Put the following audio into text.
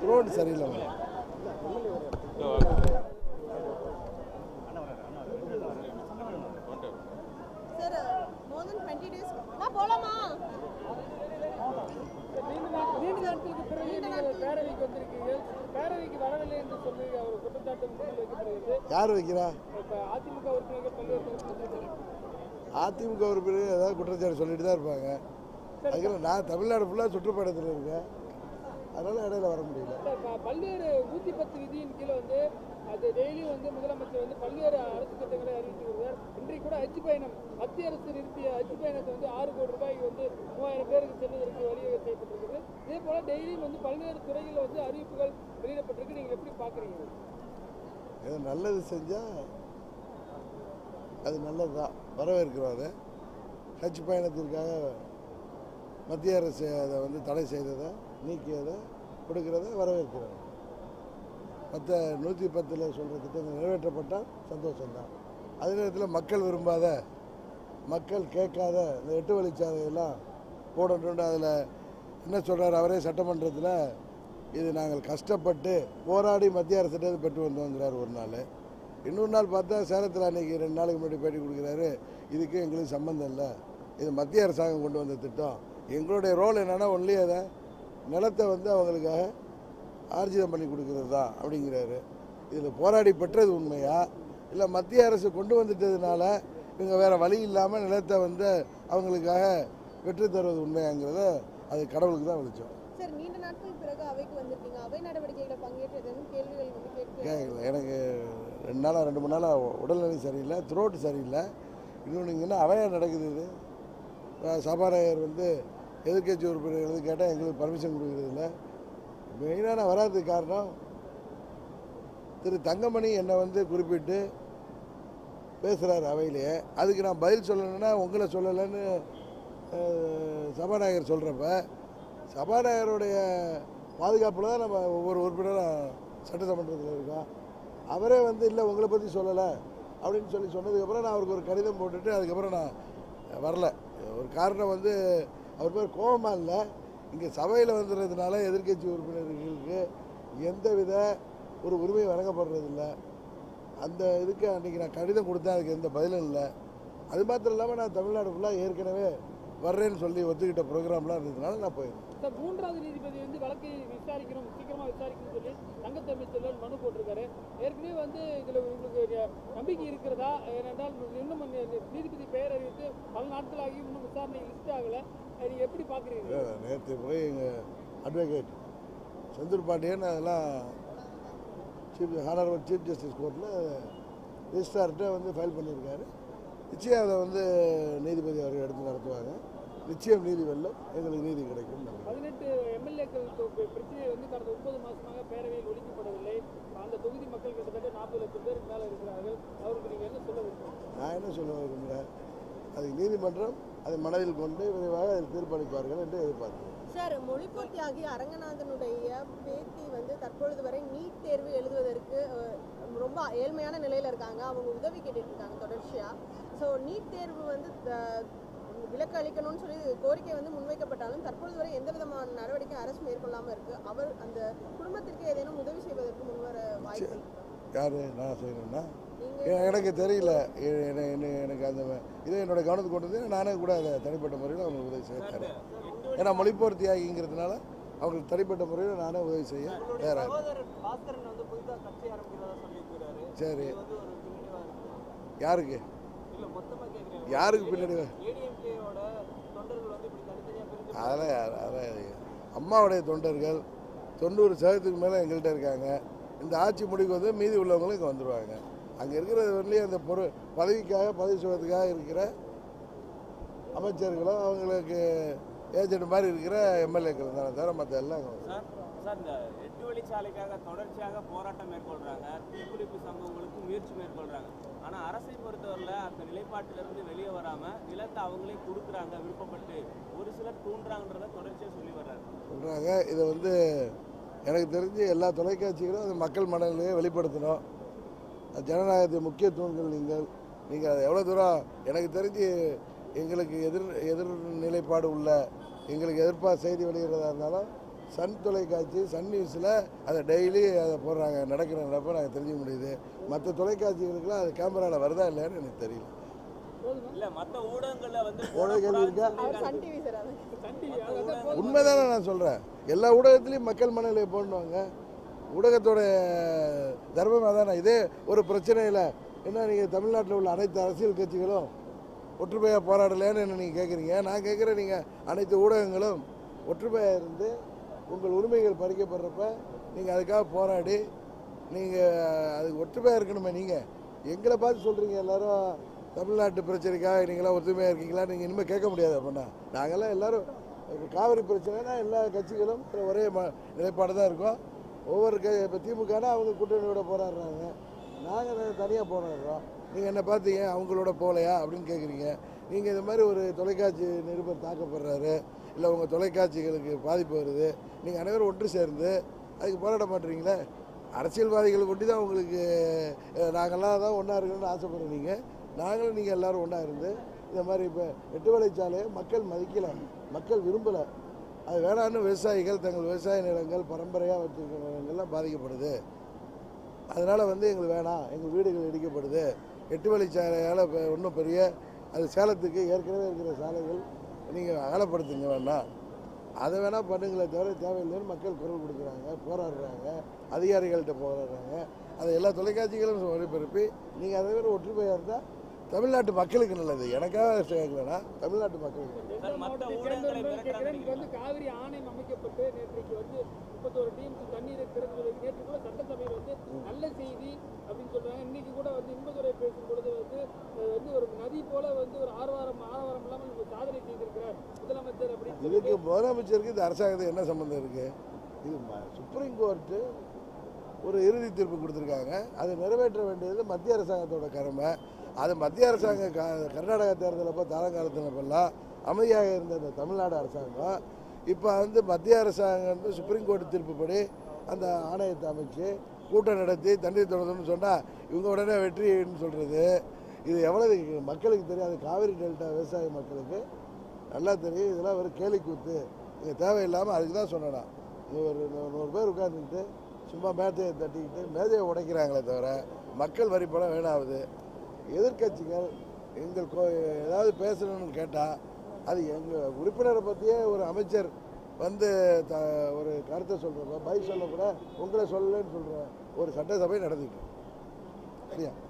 Road சரியில்லை madam sir more than twenty days நான் போலாமா நீண்ட நாட்களுக்கு பிறகு நீங்கள் பேரவைக்கு வந்திருக்கீங்க பேரவைக்கு வரவில்லை என்று சொல்லி அவர் குற்றச்சாட்டு முன்னில் வைக்கப்படுகிறது யார் வைக்கிறா இப்போ அதிமுக உறுப்பினர்கள் பல்வேறு குற்றச்சாட்டு அதிமுக உறுப்பினர் ஏதாவது குற்றச்சாட்டு சொல்லிட்டு தான் இருப்பாங்க அதுக்கெல்லாம் நான் தமிழ்நாடு ஃபுல்லாக சுற்றுப்பயணத்தில் இருக்கேன் அதனால் இடையில வர முடியல சார், ப- பல்வேறு நூத்தி பத்து விதியின் கீழே வந்து அது டெய்லியும் வந்து முதலமைச்சர் வந்து பல்வேறு அரசு திட்டங்களை அறிவித்து வருகிறார் இன்றைக்கு கூட ஹஜ் பயணம் மத்திய அரசு நிறுத்திய ஹஜ் பயணத்தை வந்து ஆறு கோடி ரூபாய்க்கு வந்து மூவாயிரம் பேருக்கு செல்வதற்கு வழிவகை செய்யப்பட்டிருக்குது இதே போல டெய்லியும் வந்து பல்வேறு துறைகளில் வந்து அறிவிப்புகள் வெளியிடப்பட்டிருக்கு நீங்க எப்படி பாக்குறீங்க ஏதோ நல்லது செஞ்சால் அது நல்லது தான் வரவேற்கிறோம் அதை ஹஜ் பயணத்திற்காக மத்திய அரசு அதை வந்து தடை செய்ததை நீக்கியதை கொடுக்கிறத வரவேற்கிறோம் மற்ற நூற்றி பத்தில் சொல்கிற திட்டங்கள் நிறைவேற்றப்பட்டால் சந்தோஷம்தான் அதே நேரத்தில் மக்கள் விரும்பாத மக்கள் கேட்காத இந்த எட்டு வழிச்சாலையெல்லாம் போடணும்னு அதில் என்ன சொல்கிறார் அவரே சட்டமன்றத்தில் இது நாங்கள் கஷ்டப்பட்டு போராடி மத்திய அரசிட்ட பெற்று வந்தோங்கிறார் ஒரு நாள் இன்னொரு நாள் பார்த்தா சேலத்தில் அன்னைக்கு ரெண்டு நாளைக்கு முன்னாடி பேட்டி கொடுக்குறாரு இதுக்கு எங்களுக்கு சம்மந்தம் இல்லை இது மத்திய அரசாங்கம் கொண்டு வந்த திட்டம் எங்களுடைய ரோல் என்னென்னா ஒன்லி அதை நிலத்தை வந்து அவங்களுக்காக ஆர்ஜிதம் பண்ணி கொடுக்கறது தான் அப்படிங்கிறாரு இதில் போராடி பெற்றது உண்மையா இல்லை மத்திய அரசு கொண்டு வந்துட்டதுனால இவங்க வேறு வழி இல்லாமல் நிலத்தை வந்து அவங்களுக்காக பெற்று தருவது உண்மையாங்கிறத அது கடவுளுக்கு தான் வெளிச்சம் சார் நீண்ட நாட்கள் பிறகு அவைக்கு வந்திருக்கீங்க அவை நடவடிக்கைகளை பங்கேற்றதுன்னு கேள்விகள் வந்து கேட்க கேட்கல எனக்கு ரெண்டு நாளாக ரெண்டு மூணு நாளாக உடல்நிலை சரியில்லை த்ரோட் சரியில்லை இன்னொன்று இங்கே என்ன அவையா நடக்குது இது அஹ் சபாநாயகர் வந்து எதிர்க்கட்சி உறுப்பினர்களுக்கு கேட்டால் எங்களுக்கு பர்மிஷன் கொடுக்குறதில்ல மெயினான வராததுக்கு காரணம் திரு தங்கமணி என்னை வந்து குறிப்பிட்டு பேசுகிறார் அவையிலேயே அதுக்கு நான் பதில் சொல்லணும்னா உங்களை சொல்லலைன்னு அஹ், சபாநாயகர் சொல்கிறப்ப சபாநாயகருடைய பாதுகாப்பில் தான் நம்ம ஒவ்வொரு உறுப்பினரும் சட்டசமன்றத்தில் இருக்கோம் அவரே வந்து இல்லை உங்களை பற்றி சொல்லலை அப்படின்னு சொல்லி சொன்னதுக்கப்புறம் நான் அவருக்கு ஒரு கடிதம் போட்டுட்டு அதுக்கப்புறம் நான் வரல ஒரு காரணம் வந்து அவர் பேர் கோபமாக இல்லை இங்கே சபையில் வந்துடுறதுனால எதிர்க்கட்சி உறுப்பினர்களுக்கு எந்தவித ஒரு உரிமை வழங்கப்படுறதில்ல அந்த இதுக்கு அன்றைக்கி நான் கடிதம் கொடுத்தேன் அதுக்கு எந்த பதிலும் இல்லை அது மாத்திரம் இல்லாமல் நான் தமிழ்நாடு ஃபுல்லாக ஏற்கனவே வர்றேன்னு சொல்லி ஒத்துக்கிட்ட ப்ரோக்ராம்லாம் இருந்ததுனால நான் போயிருந்தேன் சார் மூன்றாவது நீதிபதி வந்து வழக்கை விசாரிக்கணும் சீக்கிரமா விசாரிக்கணும்னு சொல்லி தங்கத்தம்பி செல்வன் மனு போட்டிருக்காரு ஏற்கனவே வந்து இதுல உங்களுக்கு நம்பிக்கை இருக்கிறதா ஏனென்றால் இன்னும் அந்த நீதிபதி பெயர் அறிவித்து பல நாட்களாகி இன்னும் விசாரணை லிஸ்ட் ஆகல நீங்க எப்படி பாக்குறீங்க நேற்று போய் எங்கள் அட்வொகேட் செந்தூர் பாண்டியன் அதெல்லாம் சீஃப் ஹானரபிள் சீஃப் ஜஸ்டிஸ் கோர்ட்டில் ரிஜிஸ்ட்ரார்கிட்ட வந்து ஃபைல் பண்ணியிருக்காரு நிச்சயம் அதை வந்து நீதிபதி அவர்கள் எடுத்து நடத்துவாங்க நிச்சயம் நீதி வெல்லும் எங்களுக்கு நீதி கிடைக்கும் நம்புகிறேன். பதினெட்டு எம்எல்ஏக்கள் பிரச்சனை வந்து கடந்த ஒன்பது மாசமாக பேரவையில் ஒழிக்கப்படவில்லை அந்த தொகுதி மக்கள் கிட்டத்தட்ட நாற்பது லட்சம் பேருக்கு மேல இருக்கிறார்கள் அவருக்கு நீங்க என்ன சொல்ல விரும்புறீங்க நான் என்ன சொல்ல விரும்புகிறேன் அதுக்கு நீதிமன்றம் அதை மனதில் கொண்டு விரைவாக அதில் தீர்ப்பளிப்பார்கள் என்று எதிர்பார்க்கிறேன் சார் மொழிப்போர் தியாகி அரங்கநாதனுடைய பேத்தி வந்து தற்பொழுது வரை நீட் தேர்வு எழுதுவதற்கு அஹ், ரொம்ப ஏழ்மையான நிலையில இருக்காங்க அவங்க உதவி கேட்டுட்டு இருக்காங்க தொடர்ச்சியா ஸோ நீட் தேர்வு வந்து த- விலக்கு அளிக்கணும்னு சொல்லி கோரிக்கை வந்து முன்வைக்கப்பட்டாலும் தற்பொழுது வரை எந்த விதமான நடவடிக்கை அரசு மேற்கொள்ளாம இருக்கு அவர் அந்த குடும்பத்திற்கு ஏதேனும் உதவி செய்வதற்கு முன்வர வாய்ப்பு இருக்கா? யார் நான் செய்யணும்னா நீங்க எ- எனக்கு தெரியல எ- என- என்ன- எனக்கு அந்த இதை என்னோட கவனத்துக்கு கொண்டு வந்து நானே கூட அதை தனிப்பட்ட முறையில் அவங்களுக்கு உதவி செய்ய தரேன் ஏன்னா மொழிப்போர் தியாகிங்கிறதுனால அவங்களுக்கு தனிப்பட்ட முறையில் நானே உதவி செய்ய தயாராக இருக்கேன். சகோதரர் பாஸ்கரன் வந்து புதிதாக கட்சி ஆரம்பிக்கிறதா சொல்லியிருக்கிறாரு சரி இது வந்து ஒரு பின்னடைவா இருக்கு யாருக்கு இல்ல மொத்தமா கேக்குறேன் யாருக்கு பின்னாடி ஏடிஎம்கேயோட தொண்டர்கள் வந்து இப்படி தனித்தனியா பிரிஞ்சு அதெல்லாம் யார் அதெல்லாம் அம்மாவுடைய தொண்டர்கள் தொண்ணூறு சதவீதத்துக்கு மேலே எங்கள்கிட்ட இருக்காங்க இந்த ஆட்சி முடிவுக்கு வந்து மீதி உள்ளவங்களும் இங்கே வந்துடுவாங்க அங்கே இருக்கிறது வரலையும் அந்த பொரு பதவிக்காக பதவி சுகத்துக்காக இருக்கிற அமைச்சர்களும் அவங்களுக்கு ஏஜென்ட் மாதிரி இருக்கிற எம்எல்ஏக்கள் தானே தவிர மற்ற எல்லாம் இங்க வந்துருவாங்க. சார் சார் இந்த எட்டு வழிச்சாலைக்காக தொடர்ச்சியாக போராட்டம் மேற்கொள்றாங்க தீக்குளிப்பு சம்பவங்களுக்கு முயற்சி மேற்கொள்றாங்க ஆனா அரசை பொறுத்தவரையில் அந்த நிலைப்பாட்டிலிருந்து வெளியே வராம நிலத்தை அவங்களே கொடுக்குறாங்க விருப்பப்பட்டு ஒரு சிலர் தூண்டுறாங்கன்றத தொடர்ச்சியா சொல்லி வர்றாங்க சொல்கிறாங்க இதை வந்து எனக்கு தெரிஞ்சு எல்லா தொலைக்காட்சிகளும் அது மக்கள் மனநிலையை வெளிப்படுத்தணும் அது ஜனநாயகத்தின் முக்கிய தூண்கள் நீங்கள் நீங்கள் அதை எவ்வளோ தூரம் எனக்கு தெரிஞ்சு எங்களுக்கு எதிர் எதிர் நிலைப்பாடு உள்ள எங்களுக்கு எதிர்ப்பாக செய்தி வெளியிடுறதா இருந்தாலும் சன் தொலைக்காட்சி சன் நியூஸில் அதை டெய்லி அதை போடுறாங்க நடக்கிற நடப்பை நாங்கள் தெரிஞ்சுக்க முடியுது மற்ற தொலைக்காட்சிகளுக்கெல்லாம் அது கேமராவில் வருதா இல்லையான்னு எனக்கு தெரியல இல்ல மத்த ஊடகங்கள்ல வந்து ஊடக கேள்வி இருக்கா? அவர் சன் டிவி சார் அதான் சன் டிவி அதான் போதும். உண்மைதானே நான் சொல்கிறேன் எல்லா ஊடகத்துலேயும் மக்கள் மனநிலையை போடணுவாங்க ஊடகத்தோட தர்மம் அதானே இதே ஒரு பிரச்சனையில் என்ன நீங்கள் தமிழ்நாட்டில் உள்ள அனைத்து அரசியல் கட்சிகளும் ஒற்றுமையாக போராடலைன்னு என்ன நீங்கள் கேட்குறீங்க நான் கேட்குறேன் நீங்கள் அனைத்து ஊடகங்களும் ஒற்றுமையாக இருந்து உங்கள் உரிமைகள் பறிக்கப்படுறப்ப நீங்கள் அதுக்காக போராடி நீங்கள் அதுக்கு ஒற்றுமையாக இருக்கணுமே நீங்கள் எங்களை பார்த்து சொல்கிறீங்க எல்லாரும் தமிழ்நாட்டு பிரச்சனைக்காக நீங்களாம் ஒற்றுமையாக இருக்கீங்களா நீங்கள் இனிமேல் கேட்க முடியாது அப்படின்னா நாங்கள்லாம் எல்லாரும் இப்ப காவிரி பிரச்சனைனா எல்லா கட்சிகளும் ஒரே ம நிலைப்பாடு தான் இருக்கோம் ஒவ்வொரு க இப்போ திமுகனா அவங்க கூட்டணியோட போராடுறாங்க நாங்கள் தனியாக போராடுறோம் நீங்கள் என்ன பார்த்தீங்க அவங்களோட போகலையா அப்படின்னு கேட்குறீங்க நீங்கள் இது மாதிரி ஒரு தொலைக்காட்சி நிருபர் தாக்கப்படுறாரு இல்லை உங்கள் தொலைக்காட்சிகளுக்கு பாதிப்பு வருது நீங்கள் அனைவரும் ஒன்று சேர்ந்து அதுக்கு போராட மாட்டீங்களே அரசியல்வாதிகள் ஒண்டி தான் உங்களுக்கு அஹ், நாங்கெல்லாம் தான் ஒன்றா இருக்கணும்னு ஆசைப்படுறோம் நீங்கள் நாங்களும் நீங்கள் எல்லாரும் ஒன்றா இருந்து இந்த மாதிரி இப்போ எட்டு வழிச்சாலையை மக்கள் மதிக்கலை மக்கள் விரும்பலை அது வேணான்னு விவசாயிகள் தங்கள் விவசாய நிலங்கள் பரம்பரையாக வச்சுருக்க நிலங்கள்லாம் பாதிக்கப்படுது அதனால் வந்து எங்களுக்கு வேணாம் எங்கள் வீடுகள் இடிக்கப்படுது எட்டு வழிச்சாலையால் இப்போ இன்னும் பெரிய அது சேலத்துக்கு ஏற்கனவே இருக்கிற சாலைகள் நீங்கள் அகலப்படுத்துங்க வேணாம் அதை வேணால் பண்ணுங்களே தவிர தேவையில்லைன்னு மக்கள் குரல் கொடுக்குறாங்க போராடுறாங்க அதிகாரிகள்கிட்ட போராடுறாங்க அதை எல்லா தொலைக்காட்சிகளும் ஒளிபரப்பி நீங்கள் அதை விட ஒற்றுமையாக இருந்தால் தமிழ்நாட்டு மக்களுக்கு நல்லது எனக்காக கேட்கலன்னா தமிழ்நாட்டு மக்களுக்கு நல்லது சார், மத்த மாவட்டத்தை ஊடகங்களை சேர்ந்தவர்கள் மிரட்டுறாங்க கேட்கிறேன். இன்னைக்கு வந்து காவிரி ஆணையம் அமைக்கப்பட்டு நேற்றைக்கு வந்து முப்பத்தோரு டீமுக்கு தண்ணீரை திறந்து விடு- நேற்று கூட சட்டசபையில் வந்து நல்ல செய்தி அப்படின்னு சொல்றாங்க இன்னைக்கு கூட வந்து இன்பதுரை பேசும் பொழுது வந்து அஹ், வந்து ஒரு நதி போல வந்து ஒரு ஆர்வாரம் ஆரவாரம் இல்லாமல் ஒரு சாதனை செய்திருக்கிறார் முதலமைச்சர் அப்படின்னு இதுக்கு முதலமைச்சருக்கு இந்த அரசாங்கத்துக்கு என்ன சம்மந்தம் இருக்குது இது ம- சுப்ரீம் கோர்ட்டு ஒரு இறுதி தீர்ப்பு கொடுத்துருக்காங்க அதை நிறைவேற்ற வேண்டியது மத்திய அரசாங்கத்தோட கடமை அது மத்திய அரசாங்க க கர்நாடகா தேர்தலப்போ தாளங்காலத்தினப்பெல்லாம் அமைதியாக இருந்த இந்த தமிழ்நாடு அரசாங்கம் இப்போ வந்து மத்திய அரசாங்கம் வந்து சுப்ரீம் கோர்ட் தீர்ப்புப்படி அந்த ஆணையத்தை அமைச்சு கூட்டம் நடத்தி தண்ணீர் தொடர்ந்துன்னு சொன்னால் இவங்க உடனே வெற்றின்னு சொல்கிறது இது எவ்வளவு மக்களுக்கு தெரியாது காவிரி டெல்டா விவசாய மக்களுக்கு நல்லா தெரியும் இதெல்லாம் வெறும் கேலி கூத்து இங்கே தேவையில்லாமல் அதுக்கு தான் சொன்னேன் இங்கே ஒரு நூ- நூறு பேர் உட்காந்துக்கிட்டு சும்மா மேத்தையை தட்டிக்கிட்டு மேதையை உடைக்கிறாங்களே தவிர மக்கள் வரி பணம் வீணாகுது எதிர்க்கட்சிகள் எங்கள் கோ ஏதாவது பேசணும்னு கேட்டால் அது எங்கள் உறுப்பினரை பற்றியே ஒரு அமைச்சர் வந்து த ஒரு கருத்தை சொல்கிறப்ப பை சொல்லக்கூட உங்களை சொல்லலைன்னு சொல்கிற ஒரு சட்டசபை நடந்துக்கிட்டு சரியா